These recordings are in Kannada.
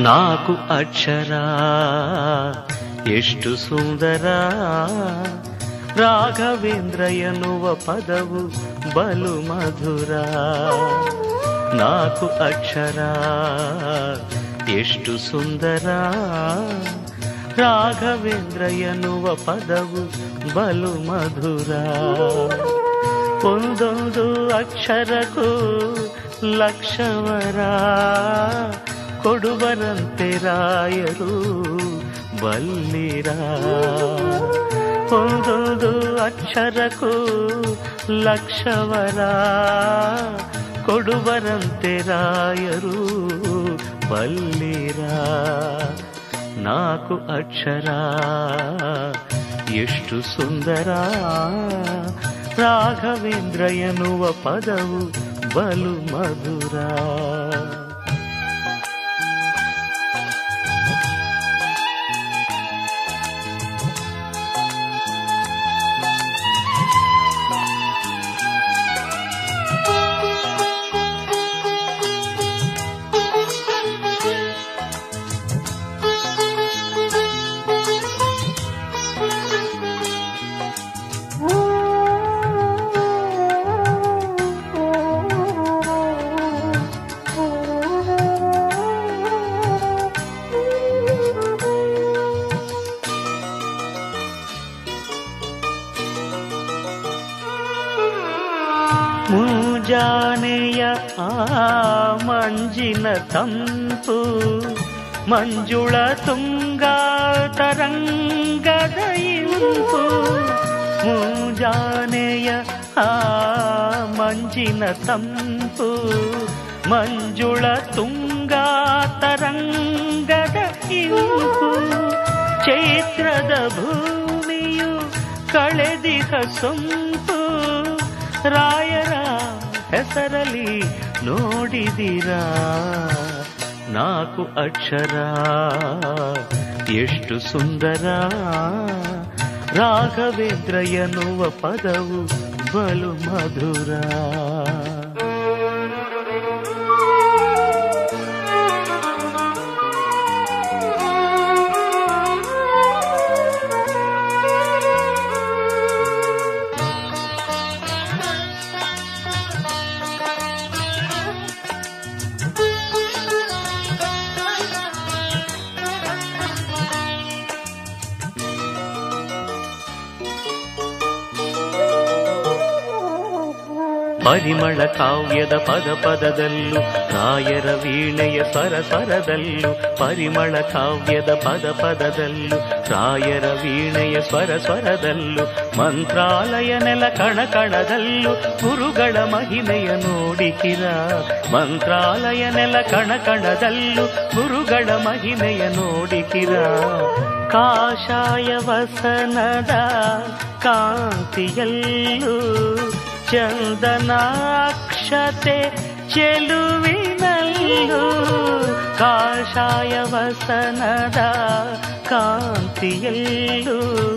ನಾಲ್ಕು ಅಕ್ಷರ ಎಷ್ಟು ಸುಂದರ ರಾಘವೇಂದ್ರ ಎನ್ನುವ ಪದವು ಬಲು ಮಧುರ ನಾಲ್ಕು ಅಕ್ಷರ ಎಷ್ಟು ಸುಂದರ ರಾಘವೇಂದ್ರ ಎನ್ನುವ ಪದವು ಬಲು ಮಧುರ ಒಂದೊಂದು ಅಕ್ಷರಕ್ಕೂ ಲಕ್ಷವರ ಕೊಡುವರಂತೆ ರಾಯರು ಬಲ್ಲಿರ ಒಂದೊಂದು ಅಕ್ಷರಕ್ಕೂ ಲಕ್ಷವರ ಕೊಡುವರಂತೆ ರಾಯರು ಬಲ್ಲಿರ ನಾಲ್ಕು ಅಕ್ಷರ ಎಷ್ಟು ಸುಂದರ ರಾಘವೇಂದ್ರ ಎನ್ನುವ ಪದವು ಬಲು ಮಧುರ ಮುಂಜಾನೆಯ ಆ ಮಂಜಿನ ತಂಪು ಮಂಜುಳ ತುಂಗ ತರಂಗದ ಇಂಪು ಮುಂಜಾನೆಯ ಆ ಮಂಜಿನ ತಂಪು ಮಂಜುಳ ತುಂಗ ತರಂಗದ ಇಂಪು ಚೈತ್ರದ ಭೂಮಿಯು ಕಳೆದಿಹ ಸೊಂಪು ರಾಯರ ಹೆಸರಲಿ ನೋಡಿದಿರಾ ನಾಲ್ಕು ಅಕ್ಷರ ಎಷ್ಟು ಸುಂದರ ರಾಘವೇಂದ್ರ ಎನ್ನುವ ಪದವು ಬಲು ಮಧುರ ಪರಿಮಳ ಕಾವ್ಯದ ಪದ ಪದದಲ್ಲೂ ರಾಯರ ವೀಣೆಯ ಸ್ವರ ಸ್ವರದಲ್ಲೂ ಪರಿಮಳ ಕಾವ್ಯದ ಪದ ಪದದಲ್ಲೂ ರಾಯರ ವೀಣೆಯ ಸ್ವರ ಸ್ವರದಲ್ಲೂ ಮಂತ್ರಾಲಯ ನೆಲ ಕಣ ಕಣದಲ್ಲೂ ಗುರುಗಳ ಮಹಿಮೆಯ ನೋಡಿಕಿರ ಮಂತ್ರಾಲಯ ನೆಲ ಕಣ ಕಣದಲ್ಲೂ ಗುರುಗಳ ಮಹಿಮೆಯ ನೋಡಿಕಿರ ಕಾಷಾಯ ವಸನದ ಕಾಂತಿಯಲ್ಲೂ ಚಂದನಾಕ್ಷತೆ ಚೆಲುವಿನಲ್ಲೂ ಕಾಷಾಯ ವಸನದ ಕಾಂತಿಯಲ್ಲೂ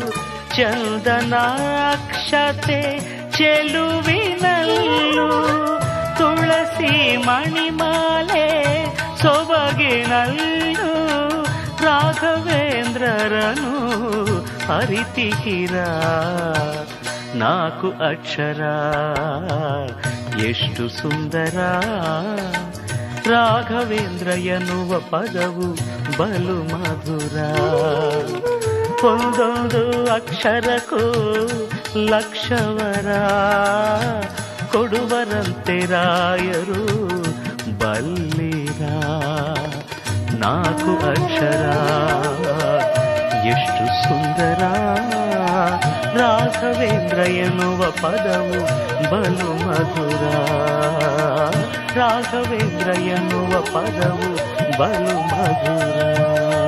ಚಂದನಾಕ್ಷತೆ ಚೆಲುವಿನಲ್ಲೂ ತುಳಸಿ ಮಣಿಮಾಲೆ ಸೊಬಗಿನಲ್ಲೂ ರಾಘವೇಂದ್ರರನು ಅರಿತಿಹಿರ ನಾಲ್ಕು ಅಕ್ಷರ ಎಷ್ಟು ಸುಂದರ ರಾಘವೇಂದ್ರ ಎನ್ನುವ ಪದವು ಬಲು ಮಧುರ ಒಂದೊಂದು ಅಕ್ಷರಕ್ಕೂ ಲಕ್ಷವರ ಕೊಡುವರಂತೆ ರಾಯರು ಬಲ್ಲಿರ ನಾಲ್ಕು ಅಕ್ಷರ ಎಷ್ಟು ಸುಂದರ ರಾಘವೇಂದ್ರ ಎನ್ನುವ ಪದವು ಬಲು ಮಧುರ ರಾಘವೇಂದ್ರ ಎನ್ನುವ ಪದವು ಬಲು ಮಧುರ